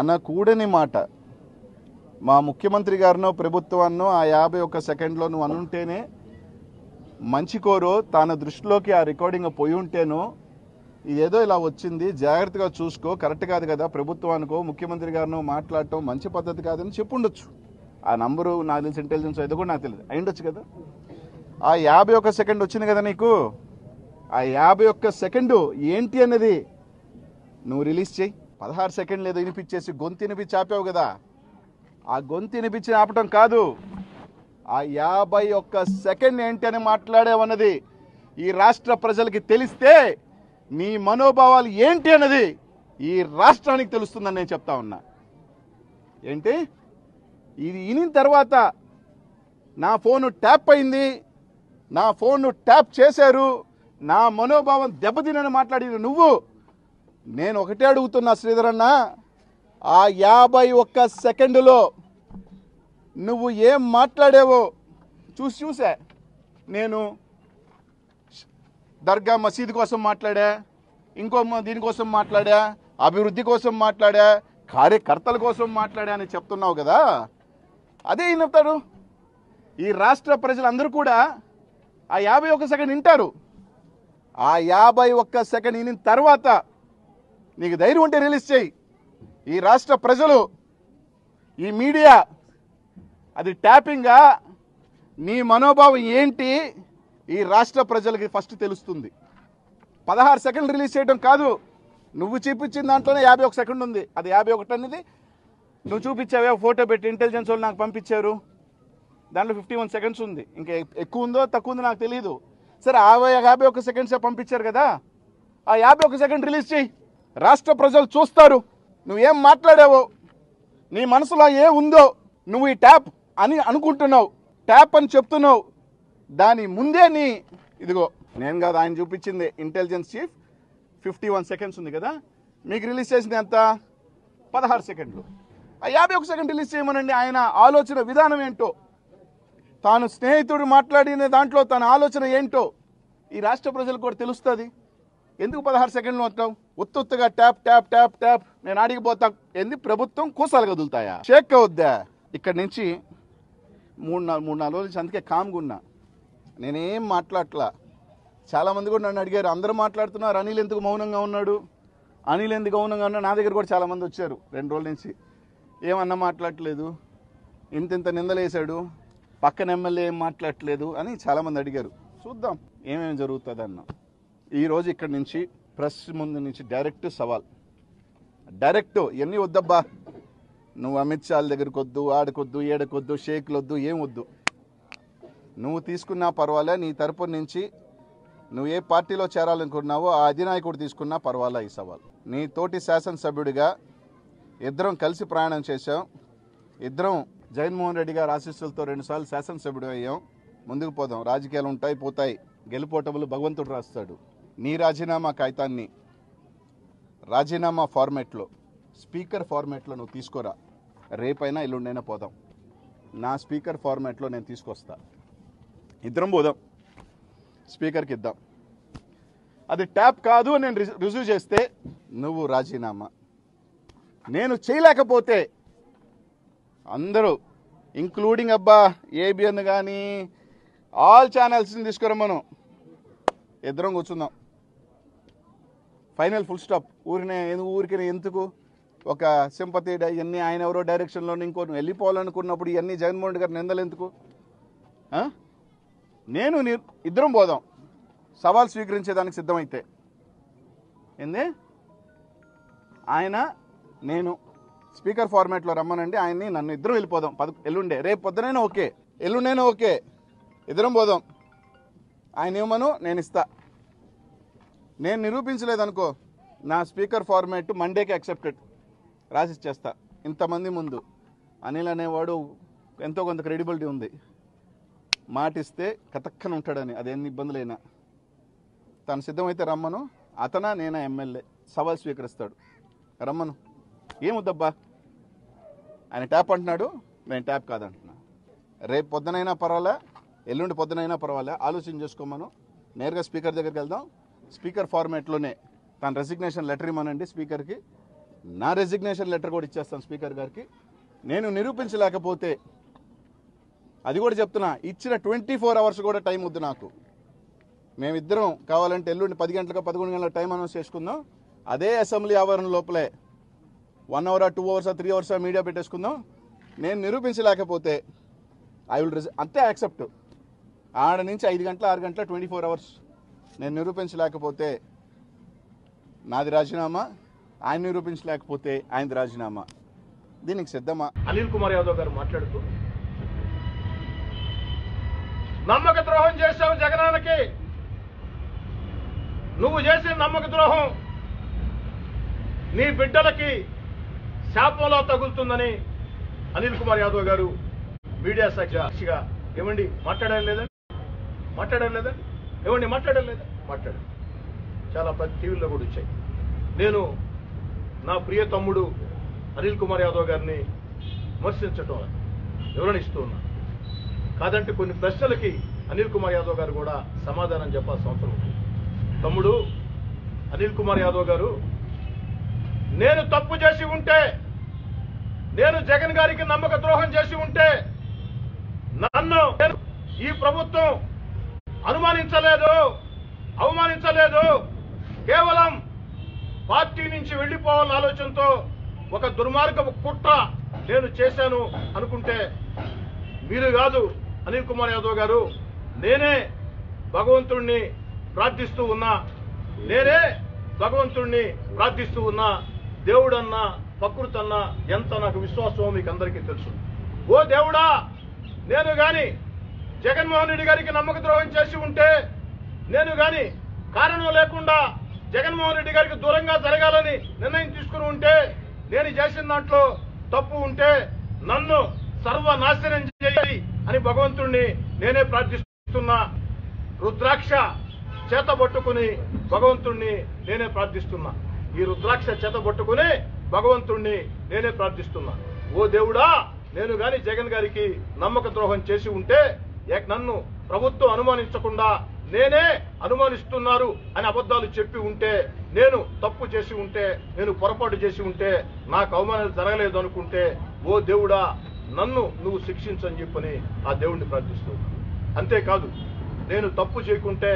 అనకూడని మాట మా ముఖ్యమంత్రి గారినో ప్రభుత్వాన్నో ఆ యాభై ఒక్క సెకండ్లో నువ్వు అనుంటేనే మంచి కోరో తన దృష్టిలోకి ఆ రికార్డింగ్ పోయి ఉంటేనో ఇదేదో ఇలా వచ్చింది జాగ్రత్తగా చూసుకో కరెక్ట్ కాదు కదా ప్రభుత్వానికో ముఖ్యమంత్రి గారినో మాట్లాడటం మంచి పద్ధతి కాదని చెప్పుండొచ్చు ఆ నంబరు నాకు తెలిసి ఇంటెలిజెన్స్ అయితే కూడా నాకు తెలియదు అయిండొచ్చు కదా ఆ యాభై ఒక్క సెకండ్ వచ్చింది కదా నీకు ఆ యాభై ఒక్క సెకండు ఏంటి అన్నది నువ్వు రిలీజ్ చేయి పదహారు సెకండ్లు ఏదో వినిపించేసి గొంతు వినిపించి ఆపావు కదా ఆ గొంతు వినిపించి ఆపటం కాదు ఆ యాభై ఒక్క సెకండ్ ఏంటి అని మాట్లాడావన్నది ఈ రాష్ట్ర ప్రజలకి తెలిస్తే నీ మనోభావాలు ఏంటి అన్నది ఈ రాష్ట్రానికి తెలుస్తుందని నేను చెప్తా ఉన్నా ఏంటి ఇది వినిన తర్వాత నా ఫోను ట్యాప్ అయింది నా ఫోన్ను ట్యాప్ చేశారు నా మనోభావం దెబ్బతినని మాట్లాడిన నువ్వు నేను ఒకటే అడుగుతున్నా శ్రీధర్ అన్న ఆ యాభై ఒక్క సెకండులో నువ్వు ఏం మాట్లాడావో చూసి చూసా నేను దర్గా మసీదు కోసం మాట్లాడా ఇంకో మ- దీనికోసం మాట్లాడా అభివృద్ధి కోసం మాట్లాడా కార్యకర్తల కోసం మాట్లాడా అని చెప్తున్నావు కదా అదే వింటారు ఈ రాష్ట్ర ప్రజలందరూ కూడా ఆ యాభై ఒక్క సెకండ్ వింటారు ఆ యాభై ఒక్క సెకండ్ వినిన తర్వాత నీకు ధైర్యం ఉంటే రిలీజ్ చేయి ఈ రాష్ట్ర ప్రజలు ఈ మీడియా అది ట్యాపింగా నీ మనోభావం ఏంటి ఈ రాష్ట్ర ప్రజలకి ఫస్ట్ తెలుస్తుంది పదహారు సెకండ్లు రిలీజ్ చేయడం కాదు నువ్వు చూపించిన దాంట్లోనే యాభై ఒక సెకండ్ ఉంది అది యాభై ఒకటి అనేది నువ్వు చూపించావే ఒక ఫోటో పెట్టి ఇంటెలిజెన్స్ వాళ్ళు నాకు పంపించారు దాంట్లో ఫిఫ్టీ వన్ సెకండ్స్ ఉంది ఇంకా ఎక్- ఎక్కువ ఉందో తక్కువ ఉందో నాకు తెలియదు సరే యాభై యాభై ఒక్క సెకండ్సే పంపించారు కదా ఆ యాభై ఒక్క సెకండ్ రిలీజ్ చేయి రాష్ట్ర ప్రజలు చూస్తారు నువ్వేం మాట్లాడావో నీ మనసులో ఏ ఉందో నువ్వు ఈ ట్యాప్ అని అనుకుంటున్నావు ట్యాప్ అని చెప్తున్నావు దాని ముందే నీ ఇదిగో నేను కాదు ఆయన చూపించింది intelligence chief fifty one seconds ఉంది కదా మీకు రిలీజ్ చేసింది ఎంత పదహారు సెకండ్లు ఆ యాభై ఒక సెకండ్ రిలీజ్ చేయమనండి ఆయన ఆలోచన విధానం ఏంటో తాను స్నేహితుడు మాట్లాడిన దాంట్లో తన ఆలోచన ఏంటో ఈ రాష్ట్ర ప్రజలకు కూడా తెలుస్తుంది ఎందుకు పదహారు సెకండ్లు వస్తావు ఉత్తుత్తుగా ట్యాప్ ట్యాప్ ట్యాప్ ట్యాప్ నేను అడిగిపోతా ఏంది ప్రభుత్వం కూసాలు కదులుతాయా షేక్ అవుద్దా ఇక్కడి నుంచి మూడు నాలుగు మూడు నాలుగు రోజుల నుంచి అందుకే కామ్గా ఉన్నా నేనేం మాట్లాడట్లా చాలామంది కూడా నన్ను అడిగారు అందరూ మాట్లాడుతున్నారు అనిల్ ఎందుకు మౌనంగా ఉన్నాడు అనిల్ ఎందుకు మౌనంగా ఉన్నాడు నా దగ్గర కూడా చాలామంది వచ్చారు రెండు రోజుల నుంచి ఏమన్నా మాట్లాడట్లేదు ఇంత ఇంత నిందలేశాడు పక్కన ఎమ్మెల్యే ఏం మాట్లాడట్లేదు అని చాలామంది అడిగారు చూద్దాం ఏమేమి జరుగుతుంది అన్న ఈరోజు ఇక్కడి నుంచి ప్రెస్ ముందు నుంచి డైరెక్ట్ సవాల్ డైరెక్ట్ ఇవన్నీ వద్దబ్బా నువ్వు అమిత్ షాల దగ్గరికి వద్దు ఆడకొద్దు ఏడకొద్దు షేక్లు వద్దు ఏం వద్దు నువ్వు తీసుకున్నా పర్వాలే నీ తరపు నుంచి నువ్వు ఏ పార్టీలో చేరాలనుకున్నావో ఆ అధినాయకుడు తీసుకున్నా పర్వాలే ఈ సవాల్ నీ తోటి శాసనసభ్యుడిగా ఇద్దరం కలిసి ప్రయాణం చేశాం ఇద్దరం జగన్మోహన్ రెడ్డి గారి ఆశీస్సులతో రెండుసార్లు శాసనసభ్యుడు అయ్యాం ముందుకు పోదాం రాజకీయాలు ఉంటాయి పోతాయి గెలుపోటములు భగవంతుడు రాస్తాడు నీ రాజీనామా కాగితాన్ని రాజీనామా ఫార్మాట్లో స్పీకర్ ఫార్మాట్లో నువ్వు తీసుకోరా రేపైనా ఎల్లుండైనా పోదాం నా స్పీకర్ ఫార్మాట్లో నేను తీసుకొస్తా ఇద్దరం పోదాం స్పీకర్కి ఇద్దాం అది ట్యాప్ కాదు అని నేను రిజ- రుజువు చేస్తే నువ్వు రాజీనామా నేను చేయలేకపోతే అందరూ ఇంక్లూడింగ్ అబ్బా ఏబిఎన్ కానీ ఆల్ ఛానల్స్ని తీసుకురమ్మను ఇద్దరం కూర్చుందాం ఫైనల్ ఫుల్ స్టాప్ ఊరినే ఎందుకు ఊరికి ఎందుకు ఒక సింపతి ఇవన్నీ ఆయన ఎవరో డైరెక్షన్లో ఇంకో నువ్వు వెళ్ళిపోవాలనుకున్నప్పుడు ఇవన్నీ జగన్మోహన్ రెడ్డి గారి నిందలు ఎందుకు ఆ? నేను నీ ఇద్దరం పోదాం సవాల్ స్వీకరించేదానికి సిద్ధమైతే ఏంది ఆయన నేను స్పీకర్ ఫార్మాట్లో రమ్మనండి ఆయన్ని నన్ను ఇద్దరం వెళ్ళిపోదాం పద ఎల్లుండే రేపు పొద్దునైనా ఓకే ఎల్లుండైనా ఓకే ఇద్దరం పోదాం ఆయన ఏమను నేను ఇస్తా నేను నిరూపించలేదనుకో నా స్పీకర్ ఫార్మాట్ మండేకి యాక్సెప్టెడ్ రాసి ఇచ్చేస్తా ఇంతమంది ముందు అనిల్ అనేవాడు ఎంతో కొంత క్రెడిబిలిటీ ఉంది మాట ఇస్తే కతక్కన ఉంటాడని అదేన్ని ఇబ్బందులైనా తను సిద్ధమైతే రమ్మను అతన నేనా ఎమ్మెల్యే సవాల్ స్వీకరిస్తాడు రమ్మను ఏముద్దబ్బా ఆయన ట్యాప్ అంటున్నాడు నేను ట్యాప్ కాదంటున్నా రేపు పొద్దునైనా పర్వాలే ఎల్లుండి పొద్దునైనా పర్వాలే ఆలోచన చేసుకోమను నేరుగా స్పీకర్ దగ్గరికి వెళ్దాం స్పీకర్ ఫార్మాట్లోనే తన రెసిగ్నేషన్ లెటర్ ఇమ్మనండి స్పీకర్కి నా రెసిగ్నేషన్ లెటర్ కూడా ఇచ్చేస్తాను స్పీకర్ గారికి నేను నిరూపించలేకపోతే అది కూడా చెప్తున్నా ఇచ్చిన ట్వంటీ ఫోర్ అవర్స్ కూడా టైం వద్దు నాకు మేమిద్దరం కావాలంటే ఎల్లుండి పది గంటలకు పదకొండు గంటల టైం అనౌన్స్ చేసుకుందాం అదే అసెంబ్లీ ఆవరణ లోపలే one hour two hours three hours media పెట్టేసుకుందాం నేను నిరూపించలేకపోతే ఐ విల్ రిజ అంతే యాక్సెప్ట్ ఆడ నుంచి ఐదు గంటల ఆరు గంటల ట్వంటీ ఫోర్ అవర్స్ నేను నిరూపించలేకపోతే నాది రాజీనామా ఆయన నిరూపించలేకపోతే ఆయనది రాజీనామా దీనికి సిద్ధమా అనిల్ కుమార్ యాదవ్ గారు మాట్లాడుతూ నమ్మక ద్రోహం చేశావు జగనానికి నువ్వు చేసిన నమ్మక ద్రోహం నీ బిడ్డలకి శాపంలో తగులుతుందని అనిల్ కుమార్ యాదవ్ గారు మీడియా సాక్షిగా ఏమండి మాట్లాడారు లేదండి మాట్లాడారు లేదండి ఏమండి మాట్లాడారు లేదా మాట్లాడారు చాలా ప్రతి టీవీల్లో కూడా వచ్చాయి నేను నా ప్రియ తమ్ముడు అనిల్ కుమార్ యాదవ్ గారిని విమర్శించటం వివరణిస్తూ ఉన్నా కాదంటే కొన్ని ప్రశ్నలకి అనిల్ కుమార్ యాదవ్ గారు కూడా సమాధానం చెప్పాల్సిన అవసరం ఉంది తమ్ముడు అనిల్ కుమార్ యాదవ్ గారు నేను తప్పు చేసి ఉంటే నేను జగన్ గారికి నమ్మక ద్రోహం చేసి ఉంటే నన్ను నేను ఈ ప్రభుత్వం అనుమానించలేదు అవమానించలేదు కేవలం పార్టీ నుంచి వెళ్లిపోవాలన్న ఆలోచనతో ఒక దుర్మార్గపు కుట్ర నేను చేశాను అనుకుంటే మీరు కాదు అనిల్ కుమార్ యాదవ్ గారు నేనే భగవంతుణ్ణి ప్రార్థిస్తూ ఉన్నా నేనే భగవంతుణ్ణి ప్రార్థిస్తూ ఉన్నా దేవుడన్నా ప్రకృతన్నా ఎంత నాకు విశ్వాసమో మీకు అందరికీ తెలుసు ఓ దేవుడా నేను గాని జగన్మోహన్ రెడ్డి గారికి నమ్మక ద్రోహం చేసి ఉంటే నేను గాని కారణం లేకుండా జగన్మోహన్ రెడ్డి గారికి దూరంగా జరగాలని నిర్ణయం తీసుకుని ఉంటే నేను చేసిన దాంట్లో తప్పు ఉంటే నన్ను సర్వనాశనం చేయాలి అని భగవంతుణ్ణి నేనే ప్రార్థిస్తున్నా రుద్రాక్ష చేత పట్టుకుని భగవంతుణ్ణి నేనే ప్రార్థిస్తున్నా ఈ రుద్రాక్ష చేత పట్టుకుని భగవంతుణ్ణి నేనే ప్రార్థిస్తున్నా ఓ దేవుడా నేను గాని జగన్ గారికి నమ్మక ద్రోహం చేసి ఉంటే ఏక్ నన్ను ప్రభుత్వం అనుమానించకుండా నేనే అనుమానిస్తున్నారు అని అబద్ధాలు చెప్పి ఉంటే నేను తప్పు చేసి ఉంటే నేను పొరపాటు చేసి ఉంటే నాకు అవమానాలు జరగలేదు అనుకుంటే ఓ దేవుడా నన్ను నువ్వు శిక్షించని చెప్పని ఆ దేవుణ్ణి ప్రార్థిస్తున్నా అంతేకాదు నేను తప్పు చేయకుంటే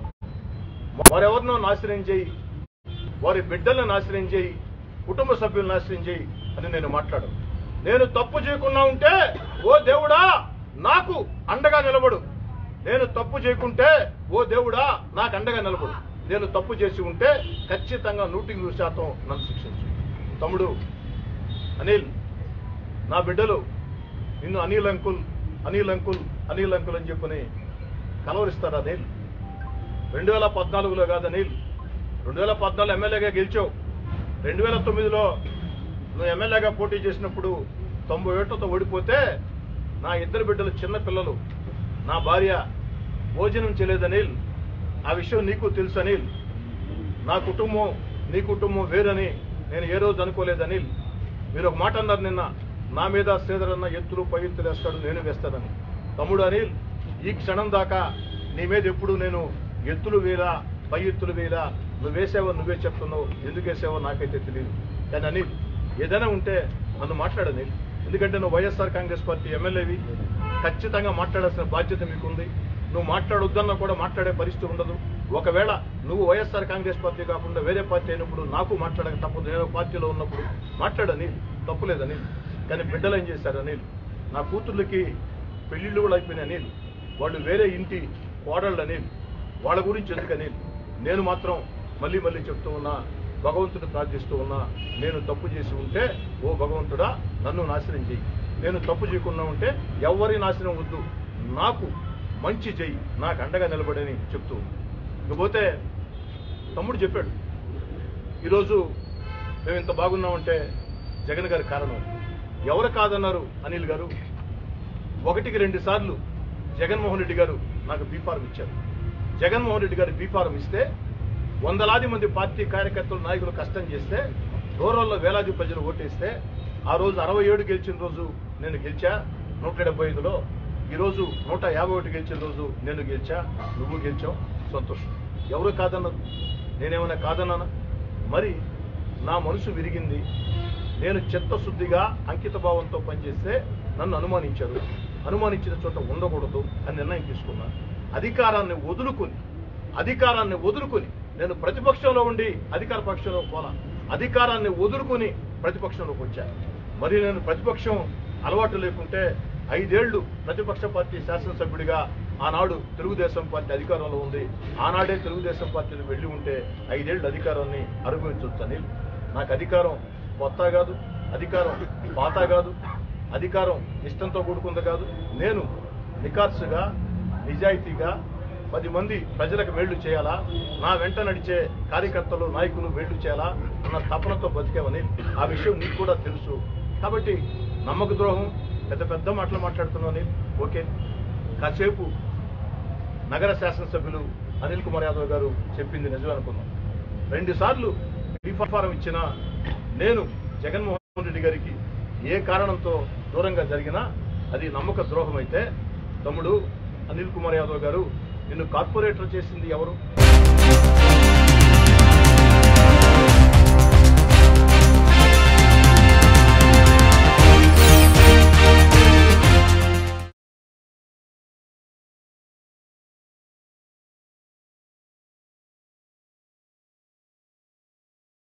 వారెవరినో నాశనం చేయి వారి బిడ్డలను నాశనం చేయి కుటుంబ సభ్యులను నాశనం చేయి అని నేను మాట్లాడను నేను తప్పు చేయకుండా ఉంటే ఓ దేవుడా నాకు అండగా నిలబడు నేను తప్పు చేయకుంటే ఓ దేవుడా నాకు అండగా నిలబడు నేను తప్పు చేసి ఉంటే ఖచ్చితంగా నూటికి నూరు శాతం నన్ను శిక్షించు తమ్ముడు అనిల్ నా బిడ్డలు నిన్ను Anil uncle Anil uncle Anil uncle అని చెప్పని కలవరిస్తారా అనిల్ రెండు వేల పద్నాలుగులో కాదు అనిల్ రెండు వేల పద్నాలుగు ఎమ్మెల్యేగా గెలిచావు రెండు వేల తొమ్మిదిలో నువ్వు ఎమ్మెల్యేగా పోటీ చేసినప్పుడు తొంభై ఏళ్లతో ఓడిపోతే నా ఇద్దరు బిడ్డలు చిన్న పిల్లలు నా భార్య భోజనం చేయలేదు అనిల్ ఆ విషయం నీకు తెలుసు అనిల్ నా కుటుంబం నీ కుటుంబం వేరని నేను ఏ రోజు అనుకోలేదు అనిల్ మీరు ఒక మాట అన్నారు నిన్న నా మీద శ్రీధర్ అన్న ఎత్తులు పై ఎత్తులు వేస్తాడు నేను వేస్తానని తమ్ముడు అనిల్ ఈ క్షణం దాకా నీ మీద ఎప్పుడు నేను ఎత్తులు వేరా పై ఎత్తులు వేరా నువ్వు వేసావో నువ్వే చెప్తున్నావు ఎందుకు వేసావో నాకైతే తెలియదు కానీ అనిల్ ఏదైనా ఉంటే నన్ను మాట్లాడు అనిల్ ఎందుకంటే నువ్వు వైఎస్ఆర్ కాంగ్రెస్ పార్టీ ఎమ్మెల్యేవి ఖచ్చితంగా మాట్లాడాల్సిన బాధ్యత మీకుంది నువ్వు మాట్లాడొద్దన్నా కూడా మాట్లాడే పరిస్థితి ఉండదు ఒకవేళ నువ్వు వైఎస్ఆర్ కాంగ్రెస్ పార్టీ కాకుండా వేరే పార్టీ అయినప్పుడు నాకు మాట్లాడక తప్పదు నేను పార్టీలో ఉన్నప్పుడు మాట్లాడని తప్పులేదు అనిల్ కానీ బిడ్డలు ఏం చేశారు అనిల్ నా కూతుర్లకి పెళ్లిళ్ళు కూడా అయిపోయినాయి అనిల్ వాళ్ళు వేరే ఇంటి కోడళ్ళు అనిల్ వాళ్ళ గురించి ఎందుకు అనిల్ నేను మాత్రం మళ్ళీ మళ్ళీ చెప్తూ ఉన్నా భగవంతుడు ప్రార్థిస్తూ ఉన్నా నేను తప్పు చేసి ఉంటే ఓ భగవంతుడా నన్ను నాశనం చేయి నేను తప్పు చేయకుండా ఉంటే ఎవరి నాశనం వద్దు నాకు మంచి చెయ్యి నాకు అండగా నిలబడని చెప్తూ ఉన్నా. ఇకపోతే తమ్ముడు చెప్పాడు ఈరోజు మేము ఇంత బాగున్నామంటే జగన్ గారి కారణం ఎవరు కాదన్నారు అనిల్ గారు ఒకటికి రెండు సార్లు జగన్మోహన్ రెడ్డి గారు నాకు బీఫారం ఇచ్చారు జగన్మోహన్ రెడ్డి గారు బీఫారం ఇస్తే వందలాది మంది పార్టీ కార్యకర్తలు నాయకులు కష్టం చేస్తే రూరల్లో వేలాది ప్రజలు ఓటేస్తే ఆ రోజు అరవై ఏడు గెలిచిన రోజు నేను గెలిచా నూట డెబ్బై ఐదులో ఈరోజు నూట యాభై ఒకటి గెలిచిన రోజు నేను గెలిచా నువ్వు గెలిచావు సంతోషం ఎవరు కాదన్నారు నేనేమైనా కాదన్నానా మరి నా మనసు విరిగింది నేను చిత్తశుద్ధిగా అంకిత భావంతో పనిచేస్తే నన్ను అనుమానించారు అనుమానించిన చోట ఉండకూడదు అని నిర్ణయం తీసుకున్నా అధికారాన్ని వదులుకొని అధికారాన్ని వదులుకొని నేను ప్రతిపక్షంలో ఉండి అధికార పక్షంలో పోలా అధికారాన్ని వదులుకొని ప్రతిపక్షంలోకి వచ్చాను మరి నేను ప్రతిపక్షం అలవాటు లేకుంటే ఐదేళ్లు ప్రతిపక్ష పార్టీ శాసనసభ్యుడిగా ఆనాడు తెలుగుదేశం పార్టీ అధికారంలో ఉంది ఆనాడే తెలుగుదేశం పార్టీని వెళ్ళి ఉంటే ఐదేళ్లు అధికారాన్ని అనుభవించవచ్చని నాకు అధికారం కొత్త కాదు అధికారం పాత కాదు అధికారం ఇష్టంతో కూడుకుంది కాదు నేను నికార్సుగా నిజాయితీగా పది మంది ప్రజలకు మేళ్లు చేయాలా నా వెంట నడిచే కార్యకర్తలు నాయకులు మేళ్లు చేయాలా అన్న తపనతో బతికేవని ఆ విషయం నీకు కూడా తెలుసు కాబట్టి నమ్మక ద్రోహం పెద్ద పెద్ద మాటలు మాట్లాడుతున్నావు ఓకే కాసేపు నగర శాసనసభ్యులు అనిల్ కుమార్ యాదవ్ గారు చెప్పింది నిజమే అనుకున్నాం రెండు సార్లు ఫారం ఇచ్చిన నేను జగన్మోహన్ రెడ్డి గారికి ఏ కారణంతో దూరంగా జరిగినా అది నమ్మక ద్రోహం అయితే తమ్ముడు అనిల్ కుమార్ యాదవ్ గారు నిన్ను కార్పొరేటర్ చేసింది ఎవరు